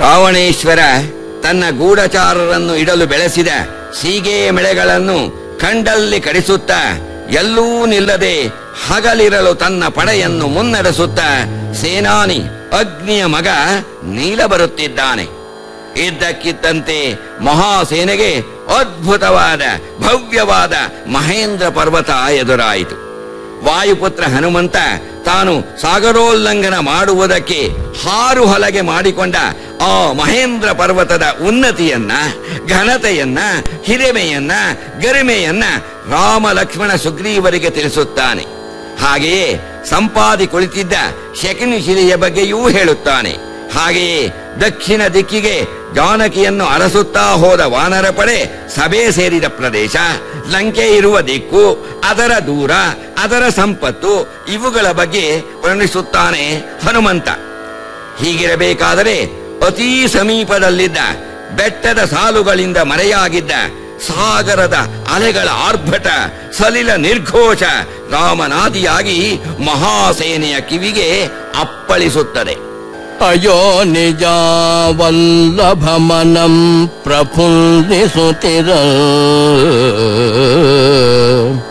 ರಾವಣೇಶ್ವರ ತನ್ನ ಗೂಢಚಾರರನ್ನು ಇಡಲು ಬೆಳೆಸಿದ ಸೀಗೆ ಮೆಳೆಗಳನ್ನು ಕಂಡಲ್ಲಿ ಕಡಿಸುತ್ತಾ ಎಲ್ಲೂ ನಿಲ್ಲದೆ ಹಗಲಿರಲು ತನ್ನ ಪಡೆಯನ್ನು ಮುನ್ನಡೆಸುತ್ತಾ ಸೇನಾನಿ ಅಗ್ನಿಯ ಮಗ ನೀಲ ಬರುತ್ತಿದ್ದಾನೆ ಇದ್ದಕ್ಕಿದ್ದಂತೆ ಮಹಾಸೇನೆಗೆ ಅದ್ಭುತವಾದ ಭವ್ಯವಾದ ಮಹೇಂದ್ರ ಪರ್ವತ ಎದುರಾಯಿತು ವಾಯುಪುತ್ರ ಹನುಮಂತ ತಾನು ಸಾಗರೋಲ್ಲಂಘನ ಮಾಡುವುದಕ್ಕೆ ಹಾರು ಹಲಗೆ ಮಾಡಿಕೊಂಡ ಆ ಮಹೇಂದ್ರ ಪರ್ವತದ ಉನ್ನತಿಯನ್ನ ಘನತೆಯನ್ನ ಹಿರಿಮೆಯನ್ನ ಗರಿಮೆಯನ್ನ ರಾಮ ಲಕ್ಷ್ಮಣ ಸುಗ್ರೀವರಿಗೆ ತಿಳಿಸುತ್ತಾನೆ ಹಾಗೆಯೇ ಸಂಪಾದಿ ಕುಳಿತಿದ್ದ ಶಕಿನಿ ಶಿಲೆಯ ಬಗ್ಗೆಯೂ ಹೇಳುತ್ತಾನೆ ಹಾಗೆಯೇ ದಕ್ಷಿಣ ದಿಕ್ಕಿಗೆ ಜಾನಕಿಯನ್ನು ಅರಸುತ್ತಾ ಹೋದ ವಾನರ ಪಡೆ ಸಭೆ ಸೇರಿದ ಪ್ರದೇಶ ಲಂಕೆ ಇರುವ ದಿಕ್ಕು ಅದರ ದೂರ ಅದರ ಸಂಪತ್ತು ಇವುಗಳ ಬಗ್ಗೆ ವರ್ಣಿಸುತ್ತಾನೆ ಹನುಮಂತ ಹೀಗಿರಬೇಕಾದರೆ ಅತೀ ಸಮೀಪದಲ್ಲಿದ್ದ ಬೆಟ್ಟದ ಸಾಲುಗಳಿಂದ ಮರೆಯಾಗಿದ್ದ ಸಾಗರದ ಅಲೆಗಳ ಆರ್ಭಟ ಸಲಿಲ ನಿರ್ಘೋಷ ರಾಮನಾದಿಯಾಗಿ ಮಹಾಸೇನೆಯ ಕಿವಿಗೆ ಅಪ್ಪಳಿಸುತ್ತದೆ ಅಯೋ ನಿಜ ವಲ್ಲಭಮನಂ ಪ್ರಫುಲ್ಲಿಸುತ್ತಿರ